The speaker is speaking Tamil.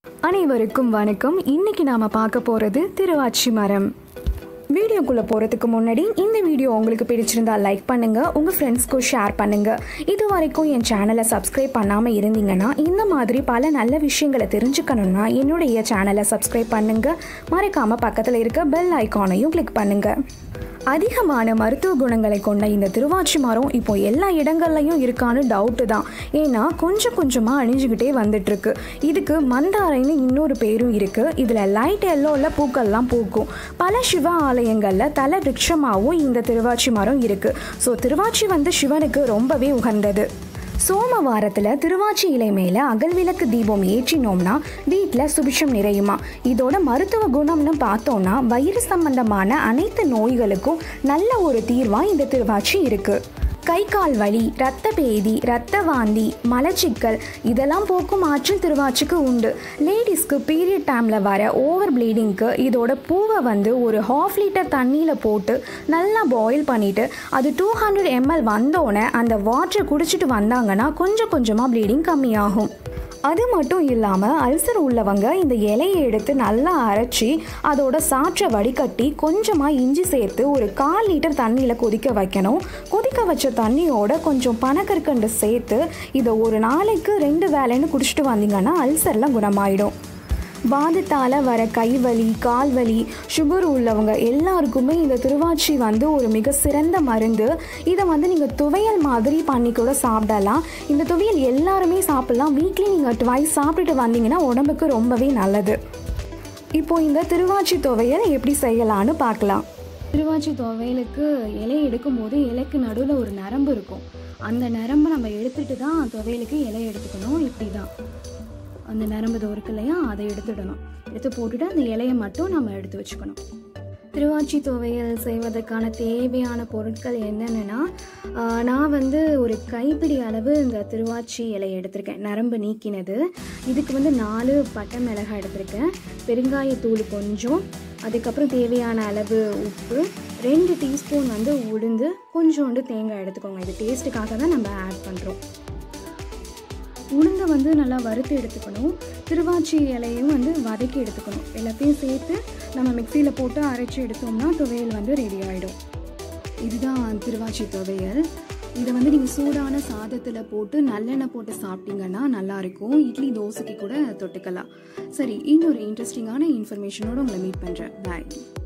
அனைவருக்கும் வணக்கம் இன்னைக்கு நாம பார்க்க போறது திருவாச்சி மரம் வீடியோக்குள்ளே போகிறதுக்கு முன்னாடி இந்த வீடியோ உங்களுக்கு பிடிச்சிருந்தா லைக் பண்ணுங்க உங்கள் ஃப்ரெண்ட்ஸ்க்கும் ஷேர் பண்ணுங்க இது வரைக்கும் என் சேனலை சப்ஸ்கிரைப் பண்ணாமல் இருந்தீங்கன்னா இந்த மாதிரி பல நல்ல விஷயங்களை தெரிஞ்சுக்கணும்னா என்னுடைய சேனலை சப்ஸ்கிரைப் பண்ணுங்க மறக்காம பக்கத்தில் இருக்க பெல் ஐக்கானையும் கிளிக் பண்ணுங்க அதிகமான மருத்துவ குணங்களை கொண்ட இந்த திருவாச்சி மரம் இப்போ எல்லா இடங்கள்லையும் இருக்கான்னு டவுட்டு தான் ஏன்னா கொஞ்சம் கொஞ்சமாக அழிஞ்சுக்கிட்டே வந்துட்டு இருக்கு இதுக்கு மந்தாரைன்னு இன்னொரு பேரும் இருக்கு இதில் லைட் எல்லோவில் பூக்கள்லாம் பூக்கும் பல சிவ ஆலயங்களில் தல விருட்சமாகவும் இந்த திருவாச்சி மரம் இருக்கு ஸோ திருவாச்சி வந்து சிவனுக்கு ரொம்பவே உகந்தது சோமவாரத்தில் திருவாச்சி இலை மேலே அகல் விளக்கு தீபம் ஏற்றினோம்னா வீட்டில் சுபிஷம் நிறையுமா இதோட மருத்துவ குணம்னு பார்த்தோம்னா வயிறு சம்பந்தமான அனைத்து நோய்களுக்கும் நல்ல ஒரு தீர்வாக இந்த திருவாச்சி இருக்குது கை கால் வலி இரத்த பேதி இரத்த வாந்தி மலச்சிக்கல் இதெல்லாம் போக்கும் ஆற்றல் திருவாச்சிக்கு உண்டு லேடிஸ்க்கு பீரியட் டைமில் வர ஓவர் ப்ளீடிங்க்கு இதோட பூவை வந்து ஒரு ஹாஃப் லிட்டர் தண்ணியில் போட்டு நல்லா பாயில் பண்ணிவிட்டு அது டூ ஹண்ட்ரட் எம்எல் வந்தோடனே அந்த வாட்டரை குடிச்சிட்டு வந்தாங்கன்னா கொஞ்சம் கொஞ்சமாக ப்ளீடிங் கம்மியாகும் அது மட்டும் இல்லாமல் அல்சர் உள்ளவங்க இந்த இலையை எடுத்து நல்லா அரைச்சி அதோட சாற்றை வடிகட்டி கொஞ்சமாக இஞ்சி சேர்த்து ஒரு கால் லிட்டர் தண்ணியில் கொதிக்க வைக்கணும் கொதிக்க வச்ச தண்ணியோட கொஞ்சம் பனக்கற்கண்டு சேர்த்து இதை ஒரு நாளைக்கு ரெண்டு வேலைன்னு குடிச்சிட்டு வந்தீங்கன்னா அல்சர்லாம் குணமாயிடும் வாதத்தால் வர கைவலி கால்வலி சுகர் உள்ளவங்க எல்லாருக்குமே இந்த திருவாச்சி வந்து ஒரு மிக சிறந்த மருந்து இதை வந்து நீங்கள் துவையல் மாதிரி பண்ணி கூட சாப்பிடலாம் இந்த துவையல் எல்லாருமே சாப்பிடலாம் வீக்லி நீங்கள் ட்வைஸ் சாப்பிட்டுட்டு வந்தீங்கன்னா உடம்புக்கு ரொம்பவே நல்லது இப்போ இந்த திருவாச்சி துவையல் எப்படி செய்யலான்னு பார்க்கலாம் திருவாச்சி துவையலுக்கு இலை எடுக்கும்போது இலைக்கு நடுவில் ஒரு நரம்பு இருக்கும் அந்த நரம்பை நம்ம எடுத்துட்டு தான் துவையலுக்கு இலை எடுத்துக்கணும் இப்படி தான் அந்த நரம்பு தோ இருக்கு இல்லையா அதை எடுத்துடணும் எடுத்து போட்டுட்டு அந்த இலையை மட்டும் நம்ம எடுத்து வச்சுக்கணும் திருவாச்சி துவையல் செய்வதற்கான தேவையான பொருட்கள் என்னென்னா நான் வந்து ஒரு கைப்பிடி அளவு இந்த திருவாச்சி இலையை எடுத்திருக்கேன் நரம்பு நீக்கினது இதுக்கு வந்து நாலு பட்டை மிளகாய் எடுத்திருக்கேன் பெருங்காயத்தூள் கொஞ்சம் அதுக்கப்புறம் தேவையான அளவு உப்பு ரெண்டு டீஸ்பூன் வந்து உளுந்து கொஞ்சோண்டு தேங்காய் எடுத்துக்கோங்க இது டேஸ்ட்டுக்காக தான் நம்ம ஆட் பண்ணுறோம் உளுந்தை வந்து நல்லா வறுத்து எடுத்துக்கணும் திருவாச்சி இலையும் வந்து வதக்கி எடுத்துக்கணும் எல்லாத்தையும் சேர்த்து நம்ம மிக்சியில் போட்டு அரைச்சி எடுத்தோம்னா துவையல் வந்து ரெடி ஆகிடும் இதுதான் திருவாச்சி துவையல் இதை வந்து நீங்கள் சூடான சாதத்தில் போட்டு நல்லெண்ணெய் போட்டு சாப்பிட்டீங்கன்னா நல்லாயிருக்கும் இட்லி தோசைக்கு கூட தொட்டுக்கலாம் சரி இன்னொரு இன்ட்ரெஸ்டிங்கான இன்ஃபர்மேஷனோடு உங்களை மீட் பண்ணுறேன் பாய்